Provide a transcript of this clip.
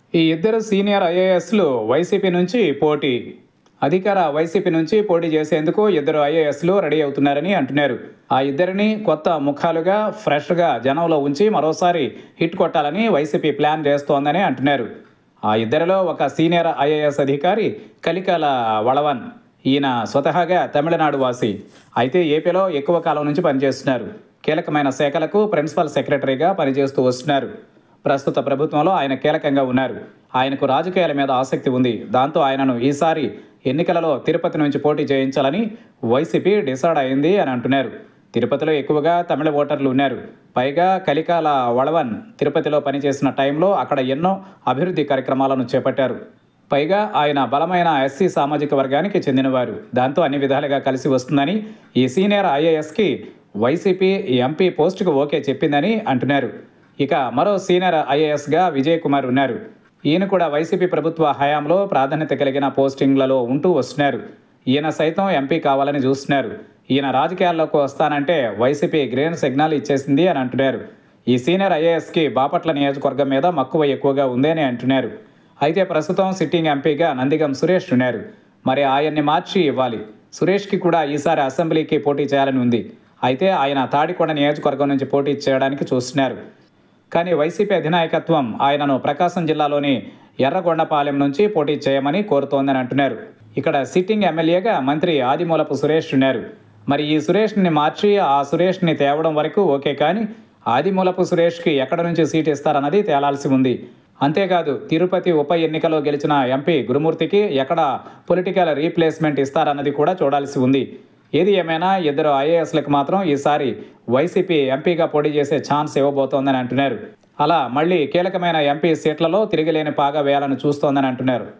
ఈ ఇద్దరు సీనియర్ ఐఏఎస్లు వైసీపీ నుంచి పోటీ అధికార వైసీపీ నుంచి పోటీ చేసేందుకు ఇద్దరు ఐఏఎస్లు రెడీ అవుతున్నారని అంటున్నారు ఆ ఇద్దరిని కొత్త ముఖాలుగా ఫ్రెష్గా జనంలో ఉంచి మరోసారి హిట్ కొట్టాలని వైసీపీ ప్లాన్ చేస్తోందని అంటున్నారు ఆ ఇద్దరిలో ఒక సీనియర్ ఐఏఎస్ అధికారి కలికాల వళవన్ ఈయన స్వతహాగా తమిళనాడు వాసి అయితే ఏపీలో ఎక్కువ కాలం నుంచి పనిచేస్తున్నారు కీలకమైన శాఖలకు ప్రిన్సిపల్ సెక్రటరీగా పనిచేస్తూ వస్తున్నారు ప్రస్తుత ప్రభుత్వంలో ఆయన కీలకంగా ఉన్నారు ఆయనకు రాజకీయాల మీద ఆసక్తి ఉంది దాంతో ఆయనను ఈసారి ఎన్నికలలో తిరుపతి నుంచి పోటీ చేయించాలని వైసీపీ డిసైడ్ అయింది అని అంటున్నారు తిరుపతిలో ఎక్కువగా తమిళ ఓటర్లు ఉన్నారు పైగా కలికాల వళవన్ తిరుపతిలో పనిచేసిన టైంలో అక్కడ ఎన్నో అభివృద్ధి కార్యక్రమాలను చేపట్టారు పైగా ఆయన బలమైన ఎస్సీ సామాజిక వర్గానికి చెందినవారు దాంతో అన్ని విధాలుగా కలిసి వస్తుందని ఈ సీనియర్ ఐఏఎస్కి వైసీపీ ఎంపీ పోస్టుకు ఓకే చెప్పిందని అంటున్నారు ఇక మరో సీనియర్ ఐఏఎస్గా విజయ్ కుమార్ ఉన్నారు ఈయన కూడా వైసీపీ ప్రభుత్వ హయాంలో ప్రాధాన్యత కలిగిన పోస్టింగ్లలో ఉంటూ వస్తున్నారు ఈయన సైతం ఎంపీ కావాలని చూస్తున్నారు ఈయన రాజకీయాల్లోకి వస్తానంటే వైసీపీ గ్రీన్ సిగ్నల్ ఇచ్చేసింది అని అంటున్నారు ఈ సీనియర్ ఐఏఎస్కి బాపట్ల నియోజకవర్గం మీద మక్కువ ఎక్కువగా ఉందని అంటున్నారు అయితే ప్రస్తుతం సిట్టింగ్ ఎంపీగా నందిగం సురేష్ ఉన్నారు మరి ఆయన్ని మార్చి ఇవ్వాలి సురేష్కి కూడా ఈసారి అసెంబ్లీకి పోటీ చేయాలని ఉంది అయితే ఆయన తాడికొండ నియోజకవర్గం నుంచి పోటీ చేయడానికి చూస్తున్నారు కానీ వైసీపీ అధినాయకత్వం ఆయనను ప్రకాశం జిల్లాలోని ఎర్రగొండపాలెం నుంచి పోటీ చేయమని కోరుతోందని అంటున్నారు ఇక్కడ సిట్టింగ్ ఎమ్మెల్యేగా మంత్రి ఆదిమూలపు సురేష్ ఉన్నారు మరి ఈ సురేష్ని మార్చి ఆ సురేష్ని తేవడం వరకు ఓకే కానీ ఆదిమూలపు సురేష్కి ఎక్కడ నుంచి సీట్ ఇస్తారన్నది తేలాల్సి ఉంది అంతేకాదు తిరుపతి ఉప ఎన్నికలో గెలిచిన ఎంపీ గురుమూర్తికి ఎక్కడ పొలిటికల్ రీప్లేస్మెంట్ ఇస్తారన్నది కూడా చూడాల్సి ఉంది ఏది ఏమైనా ఇద్దరు ఐఏఎస్లకు మాత్రం ఈసారి వైసీపీ ఎంపీగా పోటీ చేసే ఛాన్స్ ఇవ్వబోతోందని అంటున్నారు అలా మళ్ళీ కీలకమైన ఎంపీ సీట్లలో తిరిగిలేని పాగా వేయాలని చూస్తోందని అంటున్నారు